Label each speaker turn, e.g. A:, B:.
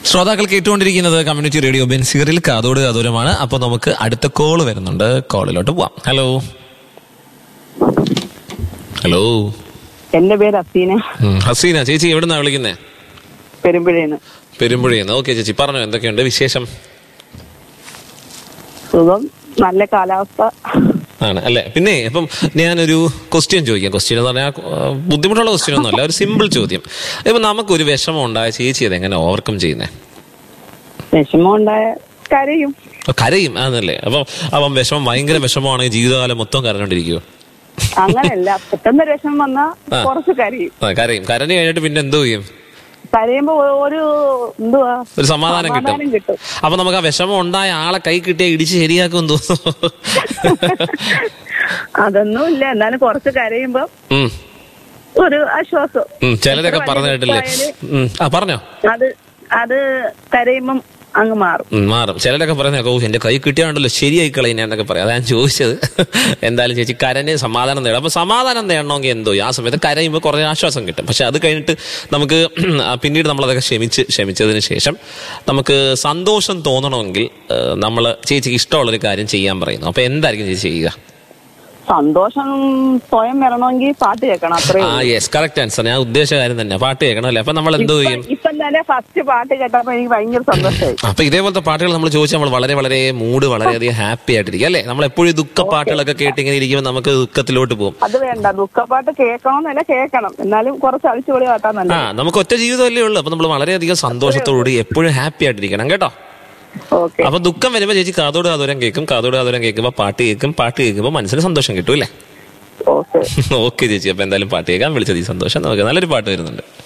A: ശ്രോതാക്കൾ കേട്ടുകൊണ്ടിരിക്കുന്നത് community radio ബെൻസീറിൽ കാതോട് കാതോരമാണ് അപ്പോൾ നമുക്ക് അടുത്ത കോള് വരുന്നുണ്ട് കോളിലോട്ട് പോവാം ഹലോ ഹലോ
B: എന്റെ പേര് അസീന
A: ഉം, ഹസീന ചേച്ചി എവിടുന്നാ വിളിക്കുന്നേ
B: പെരുമ്പഴേന്ന്
A: പെരുമ്പുഴയെന്ന് ഓക്കെ ചേച്ചി പറഞ്ഞോ എന്തൊക്കെയുണ്ട് വിശേഷം
B: സുഖം നല്ല കാലാവസ്ഥ
A: ആണ് അല്ലെ പിന്നെ ഇപ്പം ഞാനൊരു ക്വസ്റ്റ്യൻ ചോദിക്കാം ക്വസ്റ്റ്യൻ എന്ന് പറഞ്ഞാൽ ആ, ബുദ്ധിമുട്ടുള്ള ക്വസ്റ്റ്യൻ ഒന്നുമല്ല ഒരു സിമ്പിൾ ചോദ്യം ഇപ്പം നമുക്കൊരു വിഷമം ഉണ്ടായ ചേച്ചി അത് എങ്ങനെ ഓവർകം ചെയ്യുന്നേ
B: വിഷമം ഉണ്ടായ കരയും
A: കരയും ആന്നല്ലേ അപ്പം അപ്പം വിഷമം ഭയങ്കര വിഷമമാണെങ്കിൽ ജീവിതകാലം മൊത്തം കരഞ്ഞോണ്ടിരിക്കുവോ
B: അങ്ങനെയല്ല പെട്ടെന്ന് ഒരു വിഷമം വന്നാ
A: ആ.
B: കുറച്ച് കരയും
A: ആ കരയും കരഞ്ഞു കഴിഞ്ഞിട്ട് പിന്നെ എന്തോ ചെയ്യും
B: കരയുമ്പോ ഒരു എന്തുവാ
A: ഒരു സമാധാനം കിട്ടും
B: സമാധാനം കിട്ടും
A: അപ്പൊ നമുക്ക് ആ വിഷമം ഉണ്ടായ ആളെ കൈ കിട്ടിയ ഇടിച്ച് ശരിയാക്കും തോന്നുന്നു
B: അതൊന്നും ഇല്ല എന്നാലും കുറച്ച് കരയുമ്പോ
A: ഉം,
B: ഒരു ആശ്വാസം
A: ഉം, ചിലരൊക്കെ
B: എത്ര
A: പറഞ്ഞു
B: വലിയ
A: കേട്ടില്ലേ
B: ദുഃഖമായാലും
A: ഉം, ആ പറഞ്ഞോ
B: അത് അത് കരയുമ്പം അങ്ങ് മാറും
A: ഉം, മാറും ചിലരൊക്കെ പറയുന്ന ഓ എന്റെ കൈ കിട്ടിയാണ്ടല്ലോ ശരിയായി കളയുന്ന എന്നൊക്കെ പറയാം അതാ ഞാൻ ചോദിച്ചത് എന്തായാലും ചേച്ചി കരഞ്ഞ് സമാധാനം നേടാം അപ്പൊ സമാധാനം നേടണമെങ്കിൽ എന്തോ ആ സമയത്ത് കരയുമ്പോൾ കുറേ ആശ്വാസം കിട്ടും പക്ഷെ അത് കഴിഞ്ഞിട്ട് നമുക്ക് ആ, പിന്നീട് നമ്മളതൊക്കെ ക്ഷമിച്ച് ക്ഷമിച്ചതിന് ശേഷം നമുക്ക് സന്തോഷം തോന്നണമെങ്കിൽ നമ്മൾ ചേച്ചിക്ക് ഇഷ്ടമുള്ളൊരു കാര്യം ചെയ്യാൻ പറയുന്നു അപ്പൊ എന്തായിരിക്കും ചേച്ചി ചെയ്യുക
B: സന്തോഷം സ്വയം വരണമെങ്കിൽ പാട്ട് കേൾക്കണം അത്രേ
A: ആ യെസ് കറക്റ്റ് ആൻസർ ഞാൻ ഉദ്ദേശിച്ച കാര്യം തന്നെ പാട്ട് കേൾക്കണം അല്ലേ അപ്പൊ നമ്മൾ എന്തോ ചെയ്യും
B: ഇപ്പം തന്നെ ഫസ്റ്റ് പാട്ട് കേട്ടപ്പോ എനിക്ക് ഭയങ്കര സന്തോഷമായി
A: അപ്പൊ ഇതേപോലത്തെ പാട്ടുകൾ നമ്മൾ ചോദിച്ചാൽ നമ്മൾ വളരെ വളരെ മൂഡ് വളരെയധികം ഹാപ്പി ആയിട്ടിരിക്കും അല്ലേ നമ്മൾ എപ്പോഴും ദുഃഖ പാട്ടുകളൊക്കെ കേട്ട് ഇങ്ങനെ ഇരിക്കുമ്പോൾ നമുക്ക് ദുഃഖത്തിലോട്ട് പോകും
B: അത് വേണ്ട ദുഃഖപ്പാട്ട് കേൾക്കണമെന്നല്ല കേൾക്കണം എന്നാലും കുറച്ച് അടിച്ചുപൊളി പാട്ടാ
A: ആ
B: നല്ലത്
A: നമുക്ക് ഒറ്റ ജീവിതമല്ലേ ഉള്ളൂ അപ്പൊ നമ്മൾ വളരെയധികം സന്തോഷത്തോടുകൂടി എപ്പോഴും ഹാപ്പി ആയിട്ടിരിക്കണം കേട്ടോ
B: ഓക്കെ
A: അപ്പൊ ദുഃഖം വരുമ്പോൾ ചേച്ചി കാതോട് കാതോരം കേൾക്കും കാതോട് കാതോരം കേൾക്കുമ്പോൾ പാട്ട് കേൾക്കും പാട്ട് കേൾക്കുമ്പോൾ മനസ്സിന് സന്തോഷം കിട്ടും അല്ലേ
B: ഓക്കെ
A: ഓക്കെ ചേച്ചി അപ്പൊ എന്തായാലും പാട്ട് കേൾക്കാൻ വിളിച്ചത് ഈ സന്തോഷം നമുക്ക് നല്ലൊരു പാട്ട് വരുന്നുണ്ട്